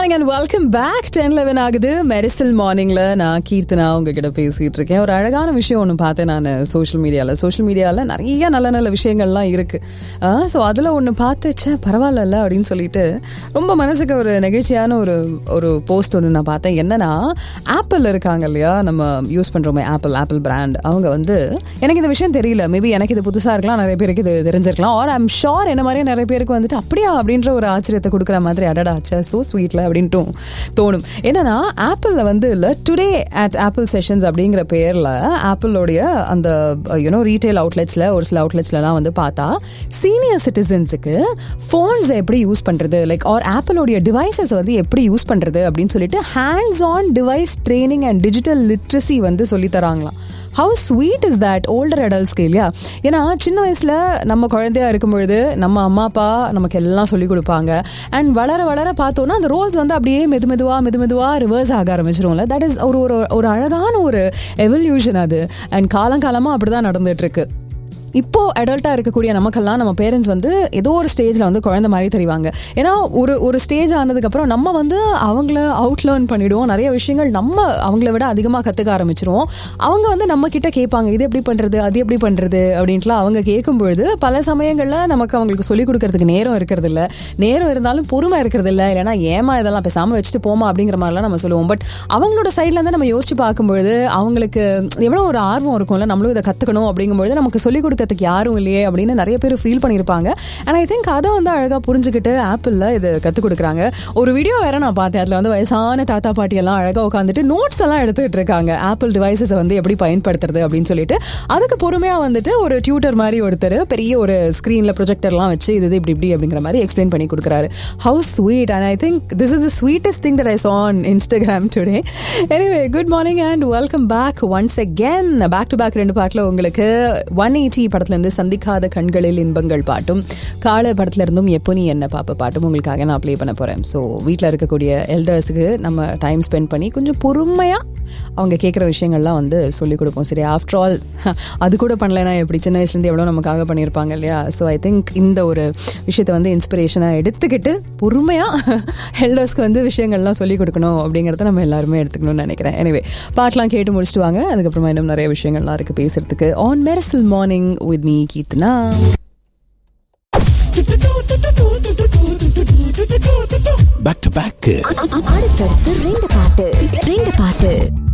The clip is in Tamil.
morning and welcome back ten eleven ஆகுது மெரிசல் மார்னிங்ல நான் கீர்த்தனா உங்ககிட்ட பேசிட்டு இருக்கேன் ஒரு அழகான விஷயம் ஒன்று பார்த்தேன் நான் சோஷியல் மீடியாவில் சோஷியல் மீடியாவில் நிறைய நல்ல நல்ல விஷயங்கள்லாம் இருக்கு ஸோ அதில் ஒன்று பார்த்துச்சே பரவாயில்ல அப்படின்னு சொல்லிட்டு ரொம்ப மனசுக்கு ஒரு நெகிழ்ச்சியான ஒரு ஒரு போஸ்ட் ஒன்று நான் பார்த்தேன் என்னன்னா ஆப்பிள் இருக்காங்க இல்லையா நம்ம யூஸ் பண்ணுறோமே ஆப்பிள் ஆப்பிள் பிராண்ட் அவங்க வந்து எனக்கு இந்த விஷயம் தெரியல மேபி எனக்கு இது புதுசாக இருக்கலாம் நிறைய பேருக்கு இது தெரிஞ்சிருக்கலாம் ஆர் ஐம் ஷோர் என்ன மாதிரியே நிறைய பேருக்கு வந்துட்டு அப்படியா அப்படின்ற ஒரு ஆச்சரியத்தை கொடுக்குற மாதிரி அடடாச்சா ஸோ ஸ்வீட்ல அப்படின்ட்டும் தோணும் என்னன்னா ஆப்பிளில் வந்து இல்லை டுடே அட் ஆப்பிள் செஷன்ஸ் அப்படிங்கிற பேரில் ஆப்பிளோடைய அந்த யூனோ ரீட்டைல் அவுட்லெட்ஸில் ஒரு சில அவுட்லெட்ஸ்லலாம் வந்து பார்த்தா சீனியர் சிட்டிசன்ஸுக்கு ஃபோன்ஸ் எப்படி யூஸ் பண்ணுறது லைக் ஆர் ஆப்பிளோடைய டிவைசஸ் வந்து எப்படி யூஸ் பண்ணுறது அப்படின்னு சொல்லிட்டு hands on device training and digital literacy வந்து சொல்லி தராங்களாம் how sweet is that older அடல்ட்ஸ்க்கு இல்லையா ஏன்னா சின்ன வயசில் நம்ம குழந்தையா இருக்கும் பொழுது நம்ம அம்மா அப்பா நமக்கு எல்லாம் சொல்லிக் கொடுப்பாங்க அண்ட் வளர வளர பார்த்தோன்னா அந்த ரோல்ஸ் வந்து அப்படியே மெது மெதுவாக மெது மெதுவாக ரிவர்ஸ் ஆக ஆரம்பிச்சிரும்ல தட் இஸ் ஒரு ஒரு ஒரு அழகான ஒரு எவல்யூஷன் அது அண்ட் காலங்காலமாக அப்படி தான் நடந்துட்டு இருக்கு இப்போ அடல்ட்டா இருக்கக்கூடிய நமக்கெல்லாம் நம்ம பேரண்ட்ஸ் வந்து ஏதோ ஒரு ஸ்டேஜ்ல வந்து குழந்தை மாதிரி தெரிவாங்க ஏன்னா ஒரு ஒரு ஸ்டேஜ் ஆனதுக்கு அப்புறம் நம்ம வந்து அவங்கள அவுட் லேர்ன் பண்ணிடுவோம் நிறைய விஷயங்கள் நம்ம அவங்கள விட அதிகமாக கத்துக்க ஆரம்பிச்சிருவோம் அவங்க வந்து நம்ம கிட்ட கேட்பாங்க இது எப்படி பண்றது அது எப்படி பண்றது அப்படின்ட்டுலாம் அவங்க கேட்கும் பொழுது பல சமயங்கள்ல நமக்கு அவங்களுக்கு சொல்லிக் கொடுக்கறதுக்கு நேரம் இருக்கிறது இல்ல நேரம் இருந்தாலும் பொறுமை இருக்கிறது இல்ல இல்லைன்னா ஏமா இதெல்லாம் பேசாம வச்சுட்டு போமா அப்படிங்கிற மாதிரிலாம் நம்ம சொல்லுவோம் பட் அவங்களோட சைட்ல இருந்து நம்ம யோசிச்சு பார்க்கும்பொழுது அவங்களுக்கு எவ்வளவு ஒரு ஆர்வம் இருக்கும்ல நம்மளும் இதை கத்துக்கணும் அப்படிங்கும்பொழுது நமக்கு சொல்லிக் கொடுக்க கொடுக்கறதுக்கு யாரும் இல்லையே அப்படின்னு நிறைய பேர் ஃபீல் பண்ணியிருப்பாங்க அண்ட் ஐ திங்க் அதை வந்து அழகாக புரிஞ்சுக்கிட்டு ஆப்பிளில் இது கற்றுக் கொடுக்குறாங்க ஒரு வீடியோ வேற நான் பார்த்தேன் அதில் வந்து வயசான தாத்தா பாட்டி எல்லாம் அழகாக உட்காந்துட்டு நோட்ஸ் எல்லாம் எடுத்துக்கிட்டு இருக்காங்க ஆப்பிள் டிவைசஸை வந்து எப்படி பயன்படுத்துறது அப்படின்னு சொல்லிட்டு அதுக்கு பொறுமையாக வந்துட்டு ஒரு டியூட்டர் மாதிரி ஒருத்தர் பெரிய ஒரு ஸ்க்ரீனில் ப்ரொஜெக்டர்லாம் வச்சு இது இப்படி இப்படி அப்படிங்கிற மாதிரி எக்ஸ்பிளைன் பண்ணி கொடுக்குறாரு how sweet and I think this is the sweetest thing that I சா on Instagram today anyway good morning and welcome back once again back to back ரெண்டு பாட்டில் உங்களுக்கு ஒன் எயிட்டி படத்துலேருந்து சந்திக்காத கண்களில் இன்பங்கள் பாட்டும் கால படத்துல இருந்தும் எப்போ நீ என்ன பாப்ப பாட்டும் உங்களுக்காக நான் ப்ளே பண்ண போகிறேன் ஸோ வீட்டில் இருக்கக்கூடிய எல்டர்ஸுக்கு நம்ம டைம் ஸ்பெண்ட் பண்ணி கொஞ்சம் பொறுமையாக அவங்க கேட்குற விஷயங்கள்லாம் வந்து சொல்லிக் கொடுப்போம் சரி ஆஃப்டர் ஆல் அது கூட பண்ணலைன்னா எப்படி சின்ன வயசுலேருந்து எவ்வளோ நமக்காக பண்ணியிருப்பாங்க இல்லையா ஸோ ஐ திங்க் இந்த ஒரு விஷயத்தை வந்து இன்ஸ்பிரேஷனாக எடுத்துக்கிட்டு பொறுமையாக எல்டர்ஸ்க்கு வந்து விஷயங்கள்லாம் சொல்லிக் கொடுக்கணும் அப்படிங்கிறத நம்ம எல்லாருமே எடுத்துக்கணும்னு நினைக்கிறேன் எனவே பாட்டெலாம் கேட்டு முடிச்சுட்டு வாங்க அதுக்கப்புறமா இன்னும் நிறைய விஷயங்கள்லாம் இருக்குது பேசுறதுக்கு on Mersal morning with me Keerthana back to back அடுத்தடுத்து ரெண்டு பாட்டு ரெண்டு பாட்டு